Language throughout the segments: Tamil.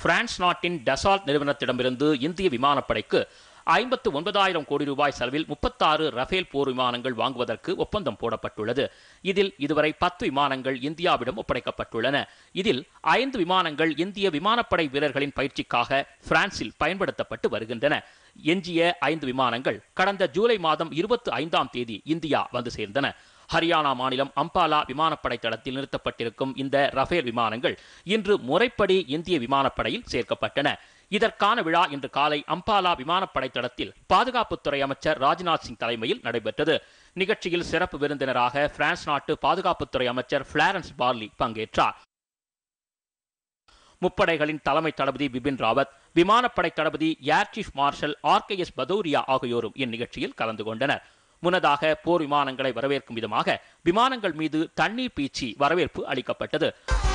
பிரான்ஸ் நாட்டின் டசால்ட் நிறுவனத்திடமிருந்து இந்திய விமானப்படைக்கு ஐம்பத்து ஒன்பதாயிரம் கோடி ரூபாய் செலவில் முப்பத்தாறு ரஃபேல் போர் விமானங்கள் வாங்குவதற்கு ஒப்பந்தம் போடப்பட்டுள்ளது இதில் இதுவரை பத்து விமானங்கள் இந்தியாவிடம் ஒப்படைக்கப்பட்டுள்ளன இதில் ஐந்து விமானங்கள் இந்திய விமானப்படை வீரர்களின் பயிற்சிக்காக பிரான்சில் பயன்படுத்தப்பட்டு வருகின்றன எஞ்சிய ஐந்து விமானங்கள் கடந்த ஜூலை மாதம் இருபத்தி ஐந்தாம் தேதி இந்தியா வந்து சேர்ந்தன ஹரியானா மாநிலம் அம்பாலா விமானப்படை தளத்தில் நிறுத்தப்பட்டிருக்கும் இந்த ரஃபேல் விமானங்கள் இன்று முறைப்படி இந்திய விமானப்படையில் சேர்க்கப்பட்டன இதற்கான விழா இன்று காலை அம்பாலா விமானப்படை தளத்தில் பாதுகாப்புத்துறை அமைச்சர் ராஜ்நாத் சிங் தலைமையில் நடைபெற்றது நிகழ்ச்சியில் சிறப்பு விருந்தினராக பிரான்ஸ் நாட்டு பாதுகாப்புத்துறை அமைச்சர் பிளாரன்ஸ் பார்லி பங்கேற்றார் முப்படைகளின் தலைமை தளபதி பிபின் ராவத் விமானப்படை தளபதி air chief marshal R K S Bhadauria ஆகியோரும் இந்நிகழ்ச்சியில் கலந்து கொண்டனர் முன்னதாக போர் விமானங்களை வரவேற்கும் விதமாக விமானங்கள் மீது தண்ணீர் பீச்சி வரவேற்பு அளிக்கப்பட்டது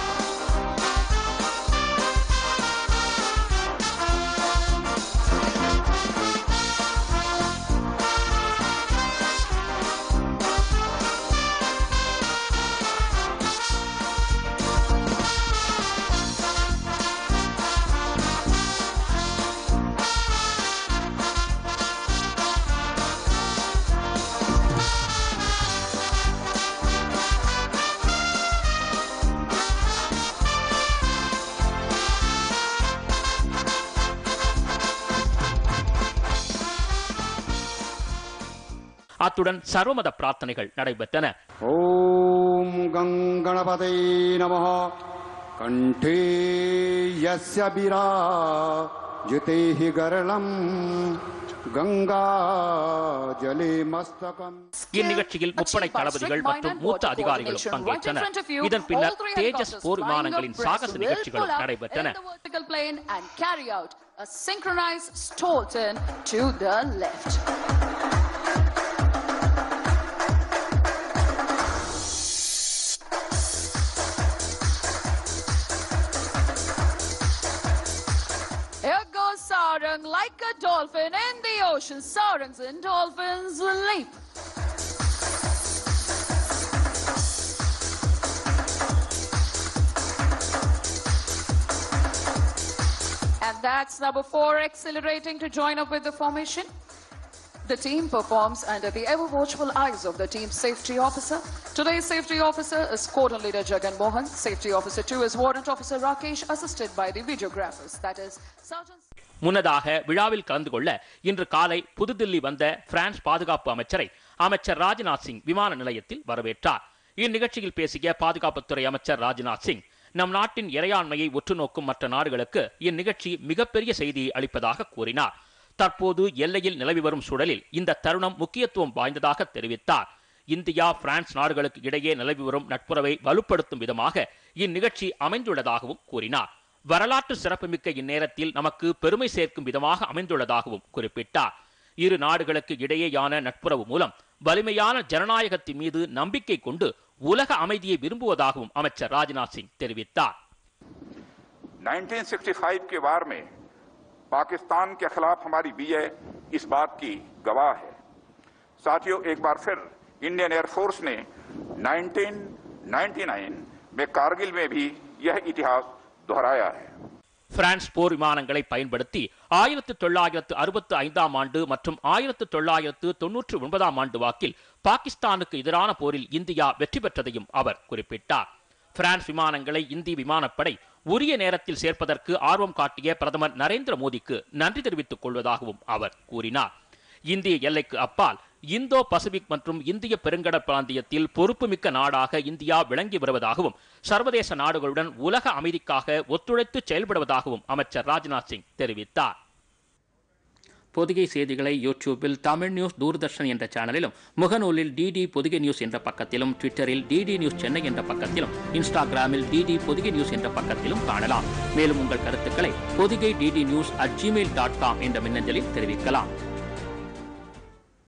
அத்துடன் சர்வமத பிரார்த்தனைகள் நடைபெற்றன ॐ गङ्गणपते नमः कण्ठे यस्य विराजिते हि गरलम् गङ्गाजले मस्तकम् இந்நிகழ்ச்சியில் முப்படை தளபதிகள் மற்றும் மூத்த அதிகாரிகளும் பங்கேற்றனர் இதன் பின்னர் தேஜஸ் போர் விமானங்களின் சாகச நிகழ்ச்சிகளும் நடைபெற்றன vertical plane and carry out a synchronized stall turn to the left. Here goes Sarang like a dolphin in the ocean. Sarangs and dolphins leap. And that's number four accelerating to join up with the formation. The team performs under the ever watchful eyes of the team's safety officer. Today's safety officer is Cordon Leader Jagan Mohan. Safety officer two is Warrant Officer Rakesh, assisted by the videographers. That is Sergeant. முன்னதாக விழாவில் கலந்து கொள்ள இன்று காலை புதுதில்லி வந்த பிரான்ஸ் பாதுகாப்பு அமைச்சரை அமைச்சர் ராஜ்நாத் சிங் விமான நிலையத்தில் வரவேற்றார் இந்நிகழ்ச்சியில் பேசிய பாதுகாப்புத்துறை அமைச்சர் ராஜ்நாத் சிங் நம் நாட்டின் இறையாண்மையை உற்று நோக்கும் மற்ற நாடுகளுக்கு இந்நிகழ்ச்சி மிகப்பெரிய செய்தியை அளிப்பதாக கூறினார் தற்போது எல்லையில் நிலவி வரும் சூழலில் இந்த தருணம் முக்கியத்துவம் வாய்ந்ததாக தெரிவித்தார் இந்தியா பிரான்ஸ் நாடுகளுக்கு இடையே நிலவி வரும் நட்புறவை வலுப்படுத்தும் விதமாக இந்நிகழ்ச்சி அமைந்துள்ளதாகவும் கூறினார் வரலாற்று சிறப்புமிக்க இந்நேரத்தில் நமக்கு பெருமை சேர்க்கும் விதமாக அமைந்துள்ளதாகவும் குறிப்பிட்டார் இரு நாடுகளுக்கு இடையேயான நட்புறவு மூலம் வலிமையான ஜனநாயகத்தின் மீது நம்பிக்கை கொண்டு உலக அமைதியை விரும்புவதாகவும் அமைச்சர் ராஜ்நாத் சிங் தெரிவித்தார் 1965 के वार में पाकिस्तान के खिलाफ हमारी विजय इस बात की गवाह है साथियों एक बार फिर इंडियन एयरफोर्स ने 1999 में कारगिल में भी यह इतिहास दोहराया है பிரான்ஸ் போர் விமானங்களை பயன்படுத்தி ஆயிரத்து தொள்ளாயிரத்து அறுபத்து ஐந்தாம் ஆண்டு மற்றும் ஆயிரத்து தொள்ளாயிரத்து தொன்னூற்று ஒன்பதாம் ஆண்டு வாக்கில் பாகிஸ்தானுக்கு எதிரான போரில் இந்தியா வெற்றி பெற்றதையும் அவர் குறிப்பிட்டார் பிரான்ஸ் விமானங்களை இந்திய விமானப்படை உரிய நேரத்தில் சேர்ப்பதற்கு ஆர்வம் காட்டிய பிரதமர் நரேந்திர மோடிக்கு நன்றி தெரிவித்துக் கொள்வதாகவும் அவர் கூறினார் இந்திய எல்லைக்கு அப்பால் இந்தோ பசிபிக் மற்றும் இந்திய பெருங்கடல் பிராந்தியத்தில் பொறுப்புமிக்க நாடாக இந்தியா விளங்கி வருவதாகவும் சர்வதேச நாடுகளுடன் உலக அமைதிக்காக ஒத்துழைத்து செயல்படுவதாகவும் அமைச்சர் ராஜ்நாத் சிங் தெரிவித்தார் பொதிகை செய்திகளை யூடியூபில் தமிழ் நியூஸ் தூர்தர்ஷன் என்ற சேனலிலும் முகநூலில் டிடி பொதிகை நியூஸ் என்ற பக்கத்திலும் ட்விட்டரில் டிடி நியூஸ் சென்னை என்ற பக்கத்திலும் இன்ஸ்டாகிராமில் டிடி பொதிகை நியூஸ் என்ற பக்கத்திலும் காணலாம் மேலும் உங்கள் கருத்துக்களை Podhigai DD news at Gmail dot com என்ற மின்னஞ்சலில் தெரிவிக்கலாம்